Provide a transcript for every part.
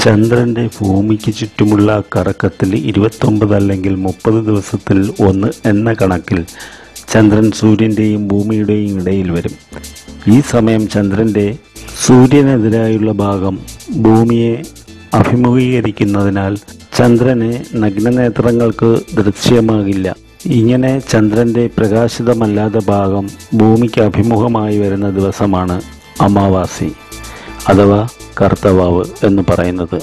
ചന്ദ്രന്റെ ഭൂമിക്ക് ചുറ്റുമുള്ള കറക്കത്തിൽ ഇരുപത്തൊമ്പത് അല്ലെങ്കിൽ മുപ്പത് ദിവസത്തിൽ ഒന്ന് എന്ന കണക്കിൽ ചന്ദ്രൻ സൂര്യൻ്റെയും ഭൂമിയുടെയും ഇടയിൽ വരും ഈ സമയം ചന്ദ്രൻ്റെ സൂര്യനെതിരായുള്ള ഭാഗം ഭൂമിയെ അഭിമുഖീകരിക്കുന്നതിനാൽ ചന്ദ്രന് നഗ്നനേത്രങ്ങൾക്ക് ദൃശ്യമാകില്ല ഇങ്ങനെ ചന്ദ്രൻ്റെ പ്രകാശിതമല്ലാത്ത ഭാഗം ഭൂമിക്ക് അഭിമുഖമായി വരുന്ന ദിവസമാണ് അമാവാസി അഥവാ കർത്തവാവ് എന്ന് പറയുന്നത്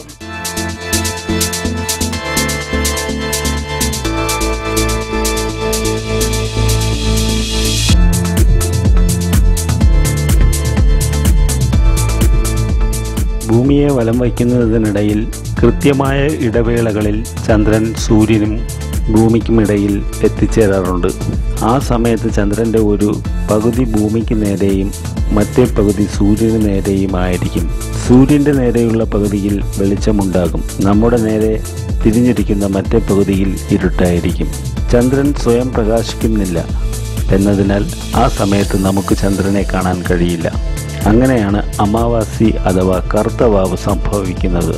ഭൂമിയെ വലം വയ്ക്കുന്നതിനിടയിൽ കൃത്യമായ ഇടവേളകളിൽ ചന്ദ്രൻ സൂര്യനും ഭൂമിക്കുമിടയിൽ എത്തിച്ചേരാറുണ്ട് ആ സമയത്ത് ചന്ദ്രൻ്റെ ഒരു പകുതി ഭൂമിക്ക് നേരെയും മറ്റേ പകുതി സൂര്യന് നേരെയുമായിരിക്കും സൂര്യൻ്റെ നേരെയുള്ള പകുതിയിൽ വെളിച്ചമുണ്ടാകും നമ്മുടെ നേരെ തിരിഞ്ഞിരിക്കുന്ന മറ്റേ പകുതിയിൽ ഇരുട്ടായിരിക്കും ചന്ദ്രൻ സ്വയം പ്രകാശിക്കുന്നില്ല എന്നതിനാൽ ആ സമയത്ത് നമുക്ക് ചന്ദ്രനെ കാണാൻ കഴിയില്ല അങ്ങനെയാണ് അമാവാസി അഥവാ കറുത്തവാവ് സംഭവിക്കുന്നത്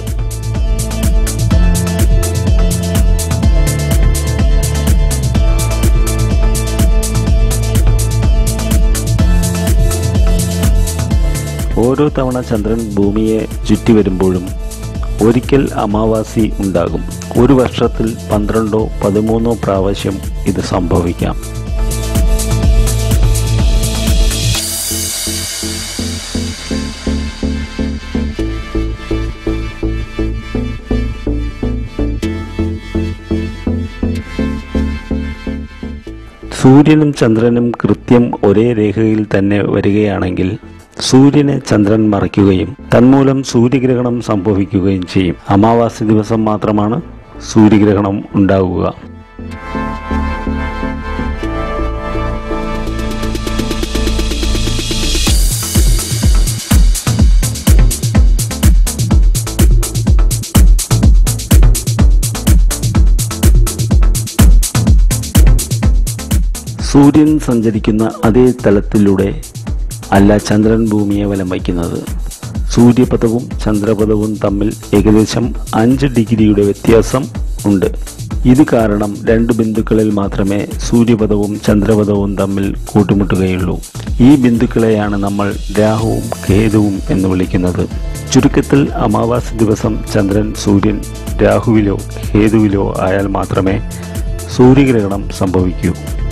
ഓരോ തവണ ചന്ദ്രൻ ഭൂമിയെ ചുറ്റി വരുമ്പോഴും ഒരിക്കൽ അമാവാസി ഉണ്ടാകും ഒരു വർഷത്തിൽ പന്ത്രണ്ടോ പതിമൂന്നോ പ്രാവശ്യം ഇത് സംഭവിക്കാം സൂര്യനും ചന്ദ്രനും കൃത്യം ഒരേ രേഖയിൽ തന്നെ വരികയാണെങ്കിൽ സൂര്യനെ ചന്ദ്രൻ മറയ്ക്കുകയും തന്മൂലം സൂര്യഗ്രഹണം സംഭവിക്കുകയും ചെയ്യും അമാവാസി ദിവസം മാത്രമാണ് സൂര്യഗ്രഹണം ഉണ്ടാകുക സൂര്യൻ സഞ്ചരിക്കുന്ന അതേ തലത്തിലൂടെ അല്ല ചന്ദ്രൻ ഭൂമിയെ വലം വയ്ക്കുന്നത് സൂര്യപഥവും ചന്ദ്രപഥവും തമ്മിൽ ഏകദേശം അഞ്ച് ഡിഗ്രിയുടെ വ്യത്യാസം ഉണ്ട് ഇത് കാരണം രണ്ട് ബിന്ദുക്കളിൽ മാത്രമേ സൂര്യപഥവും ചന്ദ്രപഥവും തമ്മിൽ കൂട്ടിമുട്ടുകയുള്ളൂ ഈ ബിന്ദുക്കളെയാണ് നമ്മൾ രാഹുവും കേതുവും എന്ന് വിളിക്കുന്നത് ചുരുക്കത്തിൽ അമാവാസി ദിവസം ചന്ദ്രൻ സൂര്യൻ രാഹുവിലോ കേതുവിലോ ആയാൽ മാത്രമേ സൂര്യഗ്രഹണം സംഭവിക്കൂ